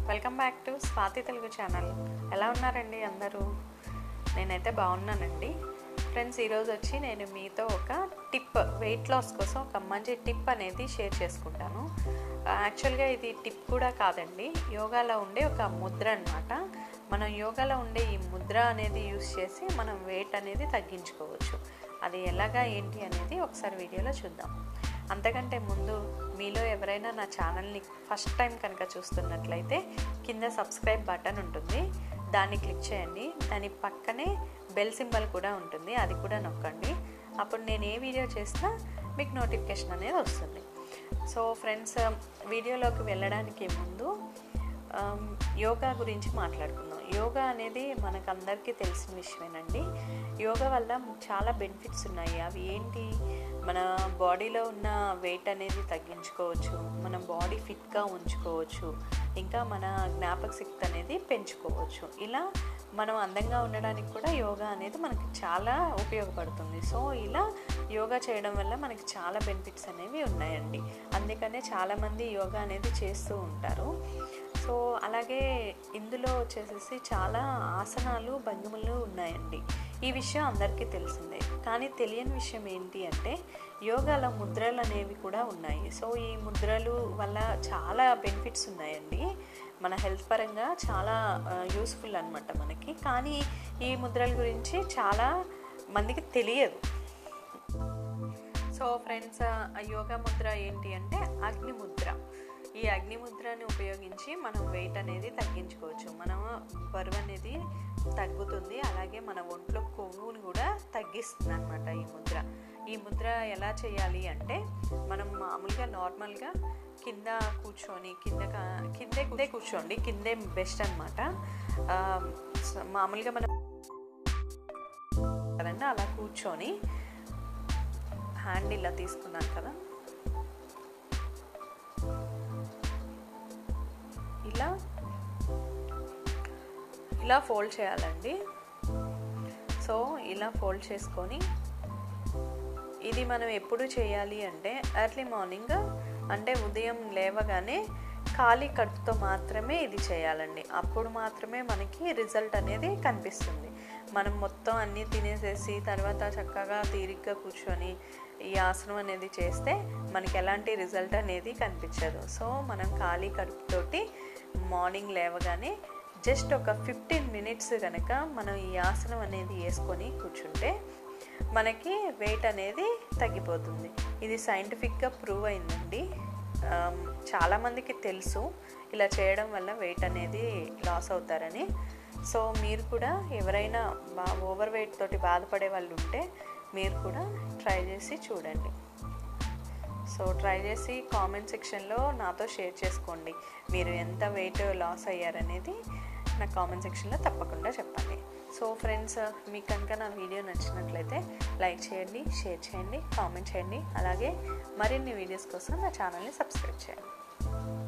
welcome back to Swathi Telugu channel ఎలా ఉన్నారండి అందరూ నేనైతే బాగున్నానండి ఫ్రెండ్స్ ఈరోజు వచ్చి నేను మీతో ఒక టిప్ వెయిట్ లాస్ కోసం ఒక మంచి టిప్ అనేది షేర్ చేసుకుంటాను యాక్చువల్గా ఇది టిప్ కూడా కాదండి యోగాలో ఉండే ఒక ముద్ర అనమాట మనం యోగాలో ఉండే ఈ ముద్ర అనేది యూస్ చేసి మనం వెయిట్ అనేది తగ్గించుకోవచ్చు అది ఎలాగా ఏంటి అనేది ఒకసారి వీడియోలో చూద్దాం అంతకంటే ముందు మీలో ఎవరైనా నా ఛానల్ని ఫస్ట్ టైం కనుక చూస్తున్నట్లయితే కింద సబ్స్క్రైబ్ బటన్ ఉంటుంది దాన్ని క్లిక్ చేయండి దాని పక్కనే బెల్ సింబల్ కూడా ఉంటుంది అది కూడా నొక్కండి అప్పుడు నేను ఏ వీడియో చేసినా మీకు నోటిఫికేషన్ అనేది వస్తుంది సో ఫ్రెండ్స్ వీడియోలోకి వెళ్ళడానికి ముందు ఆమ్, యోగా గురించి మాట్లాడుకుందాం యోగా అనేది మనకు అందరికీ తెలిసిన విషయమేనండి యోగా వల్ల చాలా బెనిఫిట్స్ ఉన్నాయి అవి ఏంటి మన బాడీలో ఉన్న వెయిట్ అనేది తగ్గించుకోవచ్చు మన బాడీ ఫిట్గా ఉంచుకోవచ్చు ఇంకా మన జ్ఞాపక శక్తి అనేది పెంచుకోవచ్చు ఇలా మనం అందంగా ఉండడానికి కూడా యోగా అనేది మనకి చాలా ఉపయోగపడుతుంది సో ఇలా యోగా చేయడం వల్ల మనకి చాలా బెనిఫిట్స్ అనేవి ఉన్నాయండి అందుకనే చాలామంది యోగా అనేది చేస్తూ ఉంటారు సో అలాగే ఇందులో వచ్చేసేసి చాలా ఆసనాలు భంగిమలు ఉన్నాయండి ఈ విషయం అందరికీ తెలిసిందే కానీ తెలియని విషయం ఏంటి అంటే యోగాలో ముద్రలు అనేవి కూడా ఉన్నాయి సో ఈ ముద్రలు వల్ల చాలా బెనిఫిట్స్ ఉన్నాయండి మన హెల్త్ పరంగా చాలా యూస్ఫుల్ అనమాట మనకి కానీ ఈ ముద్రల గురించి చాలా మందికి తెలియదు సో ఫ్రెండ్స్ ఆ యోగా ముద్ర ఏంటి అంటే అగ్ని ముద్ర ఈ అగ్ని ముద్రని ఉపయోగించి మనం వెయిట్ అనేది తగ్గించుకోవచ్చు మనం బరువు అనేది తగ్గుతుంది అలాగే మన ఒంట్లో కొవ్వుని కూడా తగ్గిస్తుంది అనమాట ఈ ముద్ర ఈ ముద్ర ఎలా చేయాలి అంటే మనం మామూలుగా నార్మల్గా కింద కూర్చొని కింద కా- కిందే కిందే కూర్చోండి కిందే బెస్ట్ అనమాట మామూలుగా మనం కదండి అలా కూర్చొని హ్యాండ్ ఇలా తీసుకున్నాను కదా ఇలా ఇలా ఫోల్డ్ చేయాలండి సో ఇలా ఫోల్డ్ చేసుకొని ఇది మనం ఎప్పుడు చేయాలి అంటే ఎర్లీ మార్నింగ్ అంటే ఉదయం లేవగానే ఖాళీ కడుపుతో మాత్రమే ఇది చేయాలండి అప్పుడు మాత్రమే మనకి రిజల్ట్ అనేది కనిపిస్తుంది మనం మొత్తం అన్నీ తినేసేసి తర్వాత చక్కగా తీరిగ్గా కూర్చొని ఈ ఆసనం అనేది చేస్తే మనకి ఎలాంటి రిజల్ట్ అనేది కనిపించదు సో మనం ఖాళీ కడుపుతోటి మార్నింగ్ లేవగానే జస్ట్ ఒక ఫిఫ్టీన్ మినిట్స్ కనుక మనం ఈ ఆసనం అనేది వేసుకొని కూర్చుంటే మనకి వెయిట్ అనేది తగ్గిపోతుంది ఇది సైంటిఫిక్గా ప్రూవ్ అయిందండి ఆమ్, చాలామందికి తెలుసు ఇలా చేయడం వల్ల వెయిట్ అనేది లాస్ అవుతారని సో మీరు కూడా ఎవరైనా బా ఓవర్ వెయిట్ తోటి బాధపడే వాళ్ళు ఉంటే మీరు కూడా ట్రై చేసి చూడండి సో ట్రై చేసి కామెంట్ సెక్షన్లో నాతో షేర్ చేసుకోండి మీరు ఎంత వెయిట్ లాస్ అయ్యారనేది నా కామెంట్ సెక్షన్లో తప్పకుండా చెప్పండి సో ఫ్రెండ్స్ మీకు కనుక నా వీడియో నచ్చినట్లయితే లైక్ చేయండి షేర్ చేయండి కామెంట్ చేయండి అలాగే మరిన్ని వీడియోస్ కోసం నా ఛానల్ని సబ్స్క్రైబ్ చేయండి